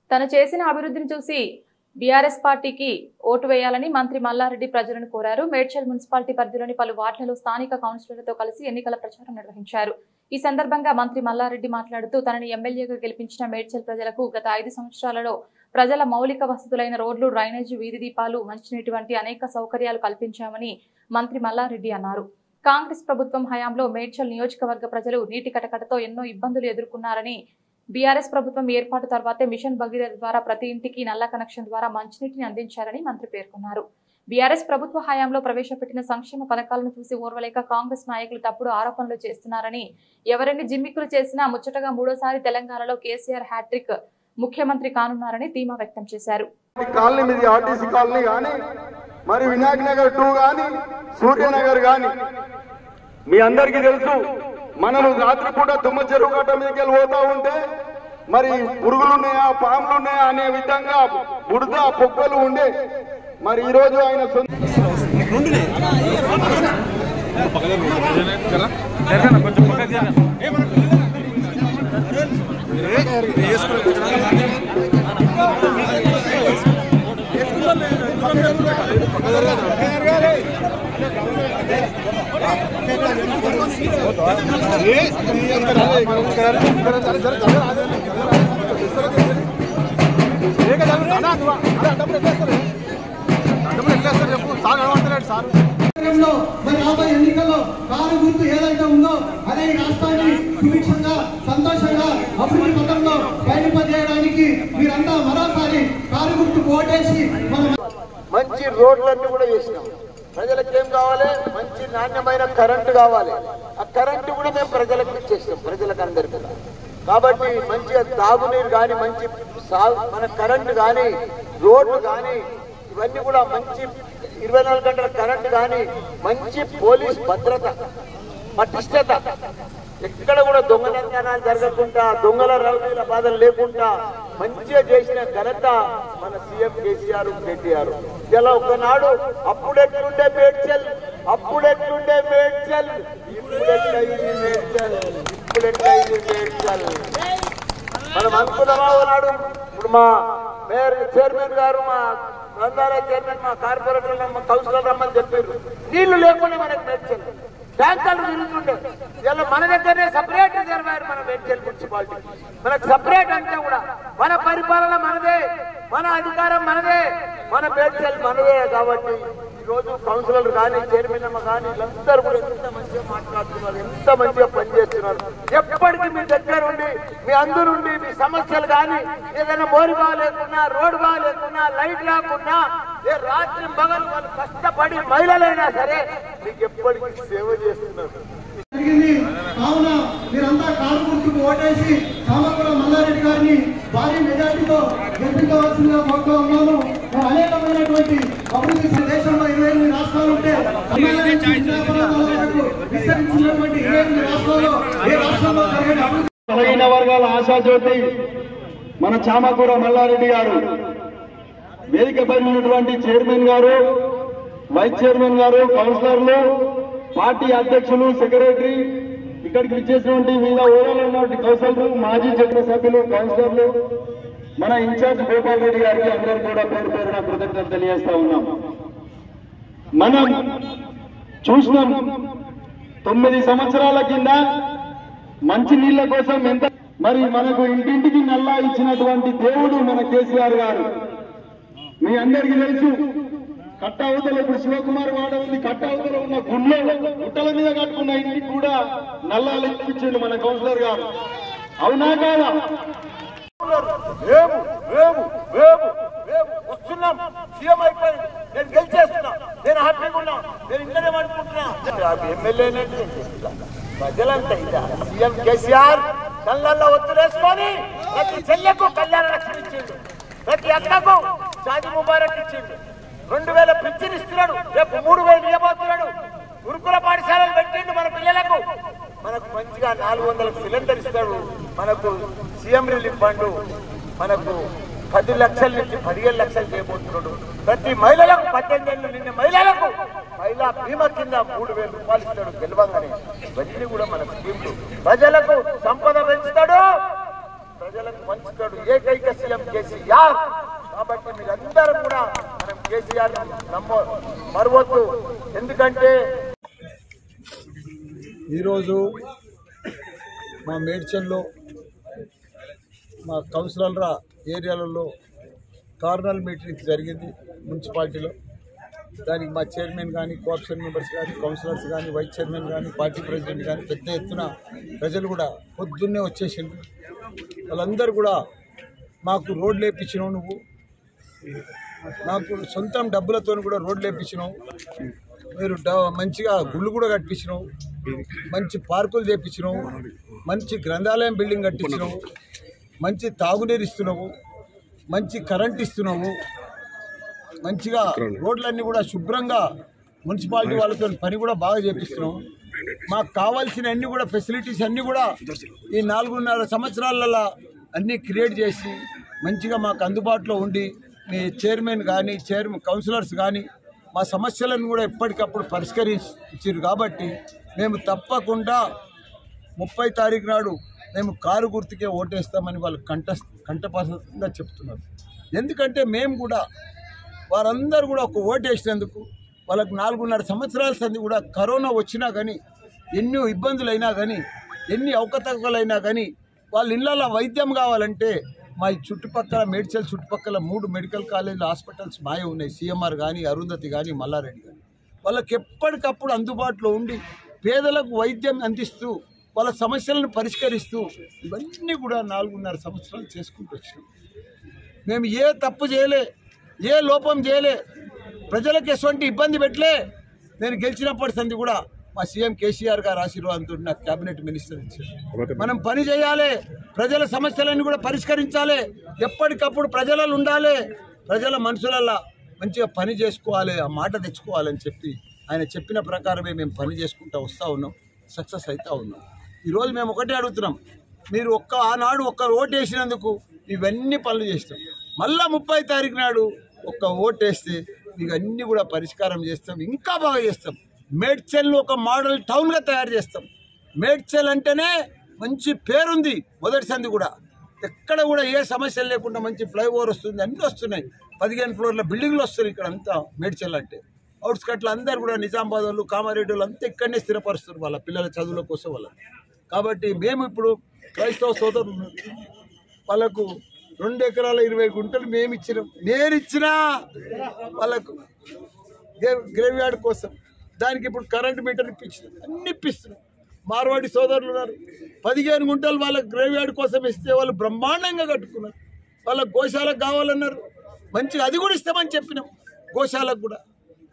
తను చేసిన అభివృద్ధిని చూసి బీఆర్ఎస్ పార్టీకి ఓటు వేయాలని మంత్రి మల్లారెడ్డి ప్రజలను కోరారు మేడ్చల్ మున్సిపాలిటీ పరిధిలోని పలు వార్డులలో స్థానిక కౌన్సిలర్లతో కలిసి ఎన్నికల ప్రచారం నిర్వహించారు ఈ సందర్భంగా మంత్రి మల్లారెడ్డి మాట్లాడుతూ తనని ఎమ్మెల్యేగా గెలిపించిన మేడ్చల్ ప్రజలకు గత ఐదు సంవత్సరాలలో ప్రజల మౌలిక వసతులైన రోడ్లు డ్రైనేజీ వీధి దీపాలు మంచినీటి వంటి అనేక సౌకర్యాలు కల్పించామని మంత్రి మల్లారెడ్డి అన్నారు కాంగ్రెస్ ప్రభుత్వం హయాంలో మేడ్చల్ నియోజకవర్గ ప్రజలు నీటి కటకటతో ఎన్నో ఇబ్బందులు ఎదుర్కొన్నారని బీఆర్ఎస్ ప్రభుత్వం ఏర్పాటు తర్వాతే మిషన్ భగీరథ ద్వారా ప్రతి ఇంటికి నల్ల కనెక్షన్ ద్వారా మంచినీటిని అందించారని మంత్రి పేర్కొన్నారు బీఆర్ఎస్ ప్రభుత్వ హయాంలో ప్రవేశపెట్టిన సంక్షేమ పథకాలను చూసి ఓర్వలేక కాంగ్రెస్ నాయకులు తప్పుడు ఆరోపణలు చేస్తున్నారని ఎవరిని జిమ్మిక్కులు చేసినా ముచ్చటగా మూడోసారి తెలంగాణలో కేసీఆర్ హ్యాట్రిక్ ముఖ్యమంత్రి కానున్నారని ధీమా వ్యక్తం చేశారు ఈ కాలనీ మీది ఆర్టీసీ కాలనీ కానీ మరి వినాయక్ నగర్ టూ కానీ సూర్యనగర్ కానీ మీ అందరికీ తెలుసు మనం రాత్రిపూట తుమ్మ చెరువు కట్ట మీదకి వెళ్ళి పోతా ఉంటే మరి పురుగులు ఉన్నాయా పాములు ఉన్నాయా అనే విధంగా బుడద పొక్కలు ఉండే మరి ఈ రోజు ఆయన సొంత కేంద్రంలో మరి రాబోయే ఎన్నికల్లో కారు గుర్తు ఏదైతే ఉందో అదే ఈ రాష్ట్రాన్ని సుభిక్షంగా సంతోషంగా అభివృద్ధి పథంలో బయటపడేయడానికి మీరంతా మరోసారి కారు గుర్తు ఓటేసి మన మంచి రోడ్లన్నీ కూడా చేసినాం ప్రజలకు ఏం కావాలి మంచి నాణ్యమైన కరెంటు కావాలి ఆ కరెంటు కూడా మేము ప్రజలకు ఇచ్చేస్తాం ప్రజలకు అందరికీ కాబట్టి మంచిగా తాగునీరు కానీ మంచి సా- మన కరెంటు కానీ రోడ్లు కానీ ఇవన్నీ కూడా మంచి ఇరవై నాలుగు గంటల కరెంటు కానీ మంచి పోలీస్ భద్రత పటిష్టత ఎక్కడ కూడా దొంగతనాలు జరగకుండా దొంగల రౌడీల బాధలు లేకుండా మంచిగా చేసిన ఘనత మన సీఎం కేసీఆర్ కేటీఆర్ ఇలా ఒకనాడు అప్పుడెట్లుండే మేడ్చల్ అప్పుడెట్లుండే మేడ్చల్ ఇప్పుడెట్లయింది మేడ్చల్ ఇప్పుడెట్లయింది మేడ్చల్ మనం అనుకున్నామా ఉన్నాడు ఇప్పుడు మా మేయర్ చైర్మన్ గారు మా గ్రంథాలయ చైర్మన్ మా కార్పొరేటర్ మా కౌన్సిలర్ రమ్మని చెప్పారు నీళ్లు లేకుండా మనకు మేడ్చల్ ట్యాంకర్లు తిరుగుతుండే ఇలా మన దగ్గరనే సపరేట్ రిజర్వాయర్ మన మేడ్చల్ మున్సిపాలిటీ మనకు సపరేట్ అంటే కూడా మన పరిపాలన మనదే మన అధికారం మనదే మన మేడ్చల్ మనదే కాబట్టి ఈ రోజు కౌన్సిలర్ కానీ చైర్మన్ అమ్మ కానీ వీళ్ళందరూ కూడా ఎంత మంచిగా మాట్లాడుతున్నారు ఎంత మంచిగా పనిచేస్తున్నారు ఎప్పటికీ మీ దగ్గర ఉండి మీ అందరుండి మీ సమస్యలు కానీ ఏదైనా మోరి బాగాలేకున్నా రోడ్డు బాగాలేకున్నా లైట్ లేకున్నా ఏ రాత్రి పగలు వాళ్ళు కష్టపడి మహిళలైనా సరే మీకు ఎప్పటికీ సేవ చేస్తున్నారు జరిగింది కావున మీరంతా కారు గుర్తుకు ఓటేసి చామకుల మల్లారెడ్డి గారిని భారీ మెజార్టీతో గెలిపించవలసిందిగా కోరుతూ ఉన్నాను మరి అనేకమైనటువంటి అభివృద్ధి దేశంలో ఇరవై ఎనిమిది రాష్ట్రాలు ఉంటే హిమాలయ నుంచి హిమాలయాల వరకు విస్తరించినటువంటి ఇరవై ఎనిమిది రాష్ట్రాల్లో ఏ రాష్ట్రంలో జరిగిన అభివృద్ధి బలహీన వర్గాల ఆశాజ్యోతి మన చామకూర మల్లారెడ్డి గారు వేదికపై ఉన్నటువంటి చైర్మన్ గారు వైస్ చైర్మన్ గారు కౌన్సిలర్లు పార్టీ అధ్యక్షులు సెక్రటరీ ఇక్కడికి ఇచ్చేసినటువంటి వివిధ హోదాలో ఉన్నటువంటి కౌన్సిలర్లు మాజీ చట్ట సభ్యులు కౌన్సిలర్లు మన ఇన్ఛార్జ్ గోపాల్ రెడ్డి గారికి అందరూ కూడా పేరు పేరున కృతజ్ఞతలు తెలియజేస్తా ఉన్నాం మనం చూసినాం తొమ్మిది సంవత్సరాల కింద మంచి నీళ్ల కోసం ఎంత మరి మనకు ఇంటింటికి నల్లా ఇచ్చినటువంటి దేవుడు మన కేసీఆర్ గారు మీ అందరికీ తెలుసు కట్ట అవతల ఇప్పుడు శివకుమార్ వాడ ఉంది కట్ట అవతల ఉన్న గుళ్ళో గుట్టల మీద కట్టుకున్న ఇంటికి కూడా నల్లాలు ఇప్పించిండు మన కౌన్సిలర్ గారు అవునా కాదా మేము మేము మేము మేము వస్తున్నాం సీఎం అయిపోయింది నేను గెలిచేస్తున్నా నేను హ్యాపీగా ఉన్నా నేను ఇంటనే అనుకుంటున్నా ఎమ్మెల్యే ప్రజలంతా ఇదా సీఎం కేసీఆర్ కళ్ళల్లో ఒత్తులేసుకొని ప్రతి చెల్లెకు కళ్యాణ లక్ష్మి ఇచ్చిండు ప్రతి అక్కకు షాది ముబారక్ ఇచ్చిండు రెండు వేల పింఛన్ ఇస్తున్నాడు రేపు మూడు వేలు ఇవ్వబోతున్నాడు గురుకుల పాఠశాలలు పెట్టిండు మన పిల్లలకు మనకు మంచిగా నాలుగు వందల సిలిండర్ ఇస్తాడు మనకు సీఎం రిలీఫ్ ఫండ్ మనకు పది లక్షల నుంచి పదిహేను లక్షలు చేయబోతున్నాడు ప్రతి మహిళలకు పద్దెనిమిది ఏళ్ళు నిన్న మహిళలకు మహిళా బీమా కింద మూడు వేల రూపాయలు ఇస్తాడు గెలవంగానే ఇవన్నీ కూడా మన స్కీమ్లు ప్రజలకు సంపద పెంచుతాడు ప్రజలకు మంచి ఇస్తాడు ఏకైక సీఎం కేసీఆర్ కాబట్టి మీరందరూ కూడా మనం కేసీఆర్ నమ్మ మరవద్దు ఎందుకంటే ఈరోజు మా మేడ్చల్లో మా కౌన్సిలర్ల ఏరియాలలో కార్నల్ మీటింగ్ జరిగింది మున్సిపాలిటీలో దానికి మా చైర్మన్ కానీ కోఆప్షన్ మెంబర్స్ కానీ కౌన్సిలర్స్ కానీ వైస్ చైర్మన్ కానీ పార్టీ ప్రెసిడెంట్ కానీ పెద్ద ఎత్తున ప్రజలు కూడా పొద్దున్నే వచ్చేసిండ్రు వాళ్ళందరూ కూడా మాకు రోడ్లు వేయించినావు నువ్వు నాకు సొంతం డబ్బులతో కూడా రోడ్లు వేయించినావు మీరు డ- మంచిగా గుళ్ళు కూడా కట్టించినావు మంచి పార్కులు చేపించినావు మంచి గ్రంథాలయం బిల్డింగ్ కట్టించినావు మంచి తాగునీరు ఇస్తున్నావు మంచి కరెంట్ ఇస్తున్నావు మంచిగా రోడ్లన్నీ కూడా శుభ్రంగా మున్సిపాలిటీ వాళ్ళతో పని కూడా బాగా చేపిస్తున్నావు మాకు కావాల్సిన అన్ని కూడా ఫెసిలిటీస్ అన్నీ కూడా ఈ నాలుగున్నర సంవత్సరాలలో అన్నీ క్రియేట్ చేసి మంచిగా మాకు అందుబాటులో ఉండి మీ చైర్మన్ కానీ చైర్మన్ కౌన్సిలర్స్ కానీ మా సమస్యలను కూడా ఎప్పటికప్పుడు పరిష్కరించారు కాబట్టి మేము తప్పకుండా ముప్పై తారీఖు నాడు మేము కారు గుర్తుకే ఓటేస్తామని వాళ్ళు కంట కంఠపాతంగా చెప్తున్నారు ఎందుకంటే మేము కూడా వారందరూ కూడా ఒక ఓటు వేసినందుకు వాళ్ళకు నాలుగున్నర సంవత్సరాల సంది కూడా కరోనా వచ్చినా కానీ ఎన్ని ఇబ్బందులు అయినా కానీ ఎన్ని అవకతవకలైనా కానీ వాళ్ళ ఇళ్ళలో వైద్యం కావాలంటే మా ఈ చుట్టుపక్కల మేడ్చల్ చుట్టుపక్కల మూడు మెడికల్ కాలేజీలు హాస్పిటల్స్ మాయ ఉన్నాయి సిఎంఆర్ కానీ అరుంధతి కానీ మల్లారెడ్డి కానీ వాళ్ళకి ఎప్పటికప్పుడు అందుబాటులో ఉండి పేదలకు వైద్యం అందిస్తూ వాళ్ళ సమస్యలను పరిష్కరిస్తూ ఇవన్నీ కూడా నాలుగున్నర సంవత్సరాలు చేసుకుంటూ వచ్చినాం మేము ఏ తప్పు చేయలే ఏ లోపం చేయలే ప్రజలకు ఎటువంటి ఇబ్బంది పెట్టలే నేను గెలిచినప్పటి సంది కూడా మా సీఎం కేసీఆర్ గారు ఆశీర్వాదంతో నాకు కేబినెట్ మినిస్టర్ ఇచ్చారు మనం పని చేయాలి ప్రజల సమస్యలన్నీ కూడా పరిష్కరించాలి ఎప్పటికప్పుడు ప్రజలలో ఉండాలి ప్రజల మనసులల్లో మంచిగా పని చేసుకోవాలి ఆ మాట తెచ్చుకోవాలని చెప్పి ఆయన చెప్పిన ప్రకారమే మేము పని చేసుకుంటూ వస్తూ ఉన్నాం సక్సెస్ అవుతూ ఉన్నాం ఈరోజు మేము ఒకటే అడుగుతున్నాం మీరు ఒక్క ఆనాడు ఒక్క ఓటు వేసినందుకు ఇవన్నీ పనులు చేస్తాం మళ్ళా ముప్పై తారీఖు నాడు ఒక్క ఓటు వేస్తే ఇవన్నీ కూడా పరిష్కారం చేస్తాం ఇంకా బాగా చేస్తాం మేడ్చల్ని ఒక మోడల్ టౌన్గా తయారు చేస్తాం మేడ్చల్ అంటేనే మంచి పేరుంది మొదటి సంది కూడా ఎక్కడ కూడా ఏ సమస్యలు లేకుండా మంచి ఫ్లైఓవర్ వస్తుంది అన్నీ వస్తున్నాయి పదిహేను ఫ్లోర్ల బిల్డింగ్లు వస్తున్నాయి ఇక్కడ అంతా మేడ్చల్ అంటే అవుట్స్కట్లో అందరు కూడా నిజామాబాద్ వాళ్ళు కామారెడ్డి వాళ్ళు అంతా ఇక్కడనే స్థిరపరుస్తారు వాళ్ళ పిల్లల చదువుల కోసం వాళ్ళ కాబట్టి మేము ఇప్పుడు క్రైస్తవ సోదరులు ఉన్నారు. వాళ్ళకు రెండు ఎకరాల ఇరవై గుంటలు మేము ఇచ్చినాం నేను ఇచ్చినా వాళ్ళకు గ్రేవ్ యార్డ్ కోసం దానికి ఇప్పుడు కరెంట్ మీటర్ ఇప్పించినాం అన్ని ఇప్పిస్తున్నాం మార్వాడి సోదరులు ఉన్నారు పదిహేను గుంటలు వాళ్ళకి గ్రేవ్ యార్డ్ కోసం ఇస్తే వాళ్ళు బ్రహ్మాండంగా కట్టుకున్నారు వాళ్ళకి గోశాలకు కావాలన్నారు మంచిగా అది కూడా ఇస్తామని చెప్పినాం గోశాలకు కూడా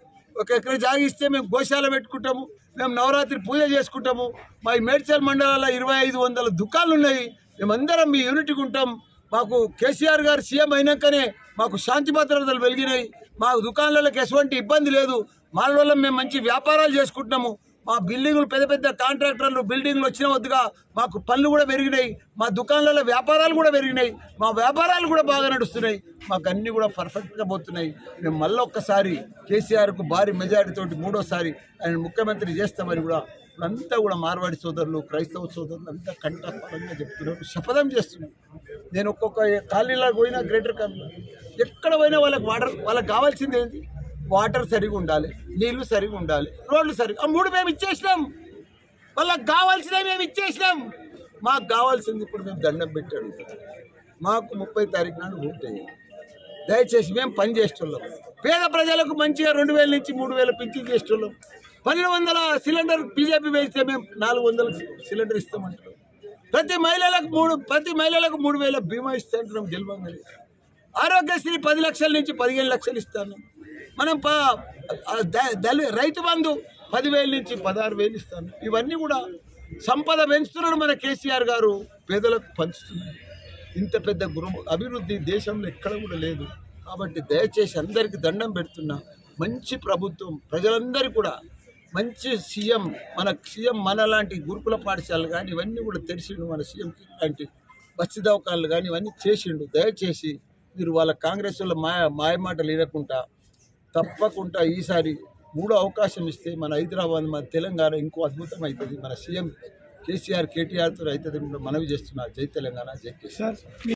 ఒక ఎకర జాగా ఇస్తే మేము గోశాల పెట్టుకుంటాము మేము నవరాత్రి పూజ చేసుకుంటాము మా ఈ మేడ్చల్ మండలాల్లో ఇరవై ఐదు వందల దుకాణాలు ఉన్నాయి మేమందరం మీ యూనిట్కి ఉంటాం మాకు కేసీఆర్ గారు సీఎం అయినాకనే మాకు శాంతి భద్రతలు వెలిగినాయి మా దుకాణాలకు ఎటువంటి ఇబ్బంది లేదు మా వల్ల మేము మంచి వ్యాపారాలు చేసుకుంటున్నాము మా బిల్డింగులు పెద్ద పెద్ద కాంట్రాక్టర్లు బిల్డింగ్లు వచ్చిన వద్దుగా మాకు పనులు కూడా పెరిగినాయి మా దుకాణాలలో వ్యాపారాలు కూడా పెరిగినాయి మా వ్యాపారాలు కూడా బాగా నడుస్తున్నాయి మాకు అన్నీ కూడా పర్ఫెక్ట్గా పోతున్నాయి మేము మళ్ళీ ఒక్కసారి కేసీఆర్కు భారీ మెజారిటీతోటి మూడోసారి ఆయన ముఖ్యమంత్రి చేస్తామని కూడా అంతా కూడా మార్వాడి సోదరులు క్రైస్తవ సోదరులు అంతా కంఠపరంగా చెప్తున్నారు శపథం చేస్తున్నారు నేను ఒక్కొక్క కాలనీలో పోయినా గ్రేటర్ కాలనీలో ఎక్కడ పోయినా వాళ్ళకి వాటర్ వాళ్ళకి కావాల్సింది ఏంటి వాటర్ సరిగా ఉండాలి నీళ్లు సరిగా ఉండాలి రోడ్లు సరిగా ఆ మూడు మేము ఇచ్చేసినాం వాళ్ళకి కావాల్సినవి మేము ఇచ్చేసినాం మాకు కావాల్సింది ఇప్పుడు మేము దండం పెట్టాడు మాకు ముప్పై తారీఖు నాడు ఓటు వేయాలి దయచేసి మేము పని చేస్తున్నాం పేద ప్రజలకు మంచిగా రెండు వేల నుంచి మూడు వేల పింఛన్ చేస్తున్నాం పన్నెండు వందల సిలిండర్ బీజేపీ వేస్తే మేము నాలుగు వందల సిలిండర్ ఇస్తామంటున్నాం ప్రతి మహిళలకు మూడు ప్రతి మహిళలకు మూడు వేల బీమా ఇస్తాంటున్నాం గెలవంగానే ఆరోగ్యశ్రీ పది లక్షల నుంచి పదిహేను లక్షలు ఇస్తాను మనం ప ఆ ద- దళి రైతు బంధు పదివేల నుంచి పదహారు వేలు ఇస్తాను ఇవన్నీ కూడా సంపద పెంచుతున్నాడు మన కేసీఆర్ గారు పేదలకు పంచుతున్నాడు ఇంత పెద్ద గురు అభివృద్ధి దేశంలో ఎక్కడ కూడా లేదు కాబట్టి దయచేసి అందరికీ దండం పెడుతున్నా మంచి ప్రభుత్వం ప్రజలందరూ కూడా మంచి సీఎం మన సీఎం మన లాంటి గురుకుల పాఠశాలలు కానీ ఇవన్నీ కూడా తెలిసిండు మన సీఎం లాంటి బస్సు దవాఖానలు కానీ ఇవన్నీ చేసిండు దయచేసి మీరు వాళ్ళ కాంగ్రెస్ వాళ్ళ మాయ మాయమాటలు వినకుండా తప్పకుండా ఈసారి మూడో అవకాశం ఇస్తే మన హైదరాబాద్ మన తెలంగాణ ఇంకో అద్భుతం అవుతుంది మన సీఎం కేసీఆర్ కేటీఆర్తో అవుతుంది మనవి చేస్తున్నారు జై తెలంగాణ జై కేసీఆర్